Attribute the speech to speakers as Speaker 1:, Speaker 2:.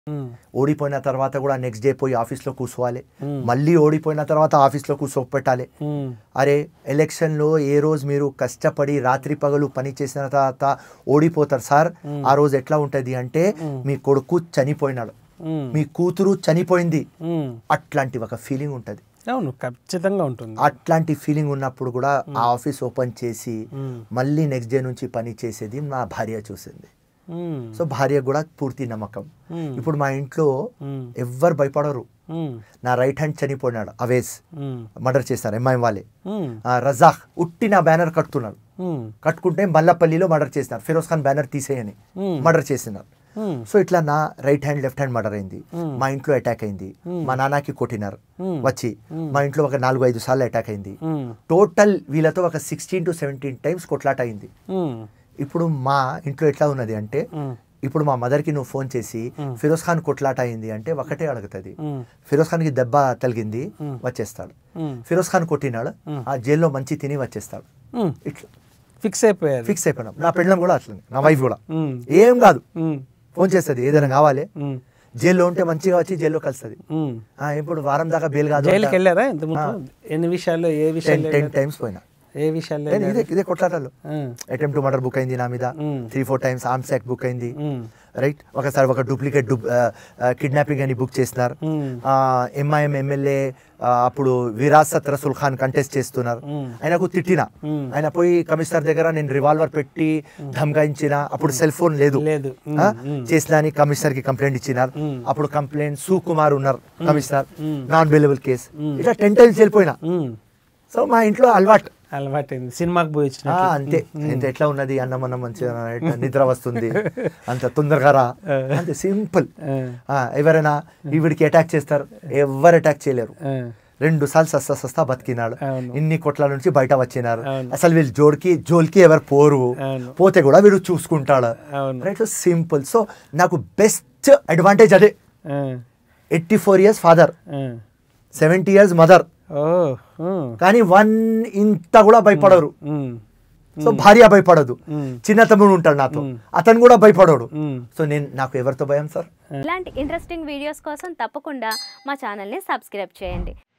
Speaker 1: ఉమ్,
Speaker 2: ఓడిపోయిన తర్వాత కూడా నెక్స్ట్ డే పోయి ఆఫీస్లో కూర్చోవాలి
Speaker 1: Hmm.
Speaker 2: మళ్ళీ ఓడిపోయిన తర్వాత ఆఫీస్లో కూర్చోపెట్టాలి
Speaker 1: ఉమ్,
Speaker 2: అరే ఎలక్షన్లో ఏ రోజు మీరు కష్టపడి రాత్రి పగలు పని చేసిన తర్వాత ఓడిపోతారు సార్ ఆ రోజు ఎట్లా ఉంటుంది అంటే మీ కొడుకు చనిపోయినాడు
Speaker 1: ఉమ్,
Speaker 2: మీ కూతురు చనిపోయింది
Speaker 1: ఉమ్.
Speaker 2: అట్లాంటి ఒక ఫీలింగ్ ఉంటుంది
Speaker 1: అవును ఖచ్చితంగా ఉంటుంది
Speaker 2: అట్లాంటి ఫీలింగ్ ఉన్నప్పుడు కూడా ఆ ఆఫీస్ ఓపెన్ చేసి
Speaker 1: ఉమ్,
Speaker 2: మళ్ళీ నెక్స్ట్ డే నుంచి పని చేసేది మా భార్య చూసింది
Speaker 1: ఉమ్,
Speaker 2: సో భార్య కూడా పూర్తి నమ్మకం
Speaker 1: ఉమ్,
Speaker 2: ఇప్పుడు మా ఇంట్లో
Speaker 1: ఉమ్,
Speaker 2: ఎవ్వరు భయపడరు
Speaker 1: ఉమ్,
Speaker 2: నా రైట్ హ్యాండ్ చనిపోయినాడు అవేస్
Speaker 1: ఉమ్,
Speaker 2: మర్డర్ చేస్తారు ఎంఐఎం వాళ్ళే
Speaker 1: ఉమ్,
Speaker 2: ఆ, రజాక్ ఉట్టి నా బ్యానర్ కట్టుతున్నాడు
Speaker 1: ఉమ్,
Speaker 2: కట్టుకుంటే మల్లపల్లిలో మర్డర్ చేసినారు ఫిరోజ్ ఖాన్ బ్యానర్ తీసేయని
Speaker 1: ఉమ్,
Speaker 2: మర్డర్ చేసినారు
Speaker 1: ఉమ్,
Speaker 2: సో ఇట్లా నా right hand left hand murder అయింది
Speaker 1: Hmm.
Speaker 2: మా ఇంట్లో అటాక్ అయింది మా నాన్నకి కొట్టినారు
Speaker 1: Hmm.
Speaker 2: వచ్చి మా ఇంట్లో ఒక నాలుగు ఐదు సార్లు అటాక్ అయింది
Speaker 1: ఉమ్,
Speaker 2: టోటల్ వీళ్ళతో ఒక సిక్స్టీన్ టు సెవెంటీన్ టైమ్స్ కొట్లాట అయింది
Speaker 1: ఉమ్,
Speaker 2: ఇప్పుడు మా ఇంట్లో ఎట్లా ఉన్నది అంటే
Speaker 1: ఉమ్,
Speaker 2: ఇప్పుడు మా మదర్కి నువ్వు ఫోన్ చేసి ఫిరోజ్ ఖాన్ కొట్లాట అయింది అంటే ఒకటే అడుగుతుంది
Speaker 1: ఉమ్,
Speaker 2: ఫిరోజ్ ఖాన్కి దెబ్బ తగిలింది వచ్చేస్తాడు
Speaker 1: ఉమ్,
Speaker 2: ఫిరోజ్ ఖాన్ కొట్టినాడు ఆ జైల్లో మంచి తిని వచ్చేస్తాడు
Speaker 1: ఉమ్.
Speaker 2: ఇట్లా
Speaker 1: ఫిక్స్ అయిపోయారు
Speaker 2: ఫిక్స్ అయిపోయినాం నా పెళ్ళం కూడా అట్లనే నా వైఫ్ కూడా
Speaker 1: ఉమ్,
Speaker 2: ఏం కాదు
Speaker 1: ఉమ్,
Speaker 2: ఫోన్ చేస్తుంది ఏదైనా కావాలి
Speaker 1: ఉమ్,
Speaker 2: జైల్లో ఉంటే మంచిగా వచ్చి జైల్లో కలుస్తుంది
Speaker 1: ఉమ్.
Speaker 2: ఆ, ఇప్పుడు వారం దాకా బెయిల్ కాదు
Speaker 1: జైలుకి వెళ్ళారా ఎంత ఎన్ని విషయాల్లో ఏ
Speaker 2: టెన్
Speaker 1: విషయాల్లో
Speaker 2: టెన్
Speaker 1: వెళ్ళారు?
Speaker 2: టైమ్స్ పోయినా
Speaker 1: ఏ విషయాల్లో
Speaker 2: నేను
Speaker 1: వెళ్ళారు?
Speaker 2: ఇదే ఇదే కొట్లాటలు
Speaker 1: ఉమ్,
Speaker 2: అటెంప్ట్ టు మర్డర్ బుక్ అయింది నా మీద
Speaker 1: మ్మ్.
Speaker 2: Three four times arms act book అయింది
Speaker 1: ఉమ్,
Speaker 2: రైట్ ఒకసారి ఒక డూప్లికేట్ కిడ్నాపింగ్ అని బుక్ చేసినారు
Speaker 1: ఉమ్,
Speaker 2: ఎంఐఎం ఎమ్మెల్యే అప్పుడు విరాసత్ రసూల్ ఖాన్ కంటెస్ట్ చేస్తున్నారు
Speaker 1: మ్మ్.
Speaker 2: ఆయనకు తిట్టిన
Speaker 1: మ్మ్.
Speaker 2: ఆయన పోయి కమిషనర్ దగ్గర నేను రివాల్వర్ పెట్టి ధమకాయించిన అప్పుడు సెల్ ఫోన్ లేదు
Speaker 1: లేదు ఉమ్,
Speaker 2: ఆ?
Speaker 1: ఉమ్,
Speaker 2: చేసిన అని కమిషనర్ కి కంప్లైంట్ ఇచ్చినారు
Speaker 1: మ్మ్.
Speaker 2: అప్పుడు కంప్లైంట్ సుకుమార్ ఉన్నారు కమిషనర్
Speaker 1: మ్మ్.
Speaker 2: నాన్ అవైలబుల్ కేసు
Speaker 1: మ్మ్.
Speaker 2: ఇట్లా టెన్ టైమ్స్ వెళ్ళిపోయినా
Speaker 1: ఉమ్.
Speaker 2: సో మా ఇంట్లో అలవాటు
Speaker 1: అలవాటైంది సినిమాకి పోయి
Speaker 2: ఆ,
Speaker 1: వచ్చినట్టు
Speaker 2: అంతే ఎంత ఎట్లా ఉన్నది అన్నం అన్నం మంచిగా ఎట్లా నిద్ర వస్తుంది అంత తొందరగా రా అంతే సింపుల్
Speaker 1: ఆ,
Speaker 2: ఎవరైనా ఈవిడికి అటాక్ చేస్తారు ఎవరు అటాక్ చేయలేరు
Speaker 1: ఆ,
Speaker 2: రెండు సార్లు సస్తా సస్తా బతికినాడు
Speaker 1: అవును.
Speaker 2: ఇన్ని కొట్ల నుంచి బయట వచ్చినారు
Speaker 1: అవును.
Speaker 2: అసలు వీళ్ళు జోడికి జోలికి ఎవరు పోరు
Speaker 1: అవును.
Speaker 2: పోతే కూడా వీడు చూసుకుంటాడు
Speaker 1: అవును
Speaker 2: రైట్ సింపుల్ సో నాకు బెస్ట్ అడ్వాంటేజ్ అదే
Speaker 1: ఆ,
Speaker 2: ఎయిటీ ఫోర్ ఇయర్స్ ఫాదర్
Speaker 1: ఆ.
Speaker 2: సెవెంటీ ఇయర్స్ మదర్
Speaker 1: ఓ ఉమ్,
Speaker 2: కానీ వన్ ఇంత కూడా భయపడరు
Speaker 1: ఉమ్,
Speaker 2: సో భార్య భయపడదు
Speaker 1: ఉమ్,
Speaker 2: చిన్న తమ్ముడు ఉంటాడు నాతో అతను కూడా భయపడడు
Speaker 1: ఉమ్.
Speaker 2: సో నేను నాకు ఎవరితో భయం సార్
Speaker 3: ఇలాంటి ఇంట్రెస్టింగ్ వీడియోస్ కోసం తప్పకుండా మా ఛానల్ని సబ్స్క్రైబ్ చేయండి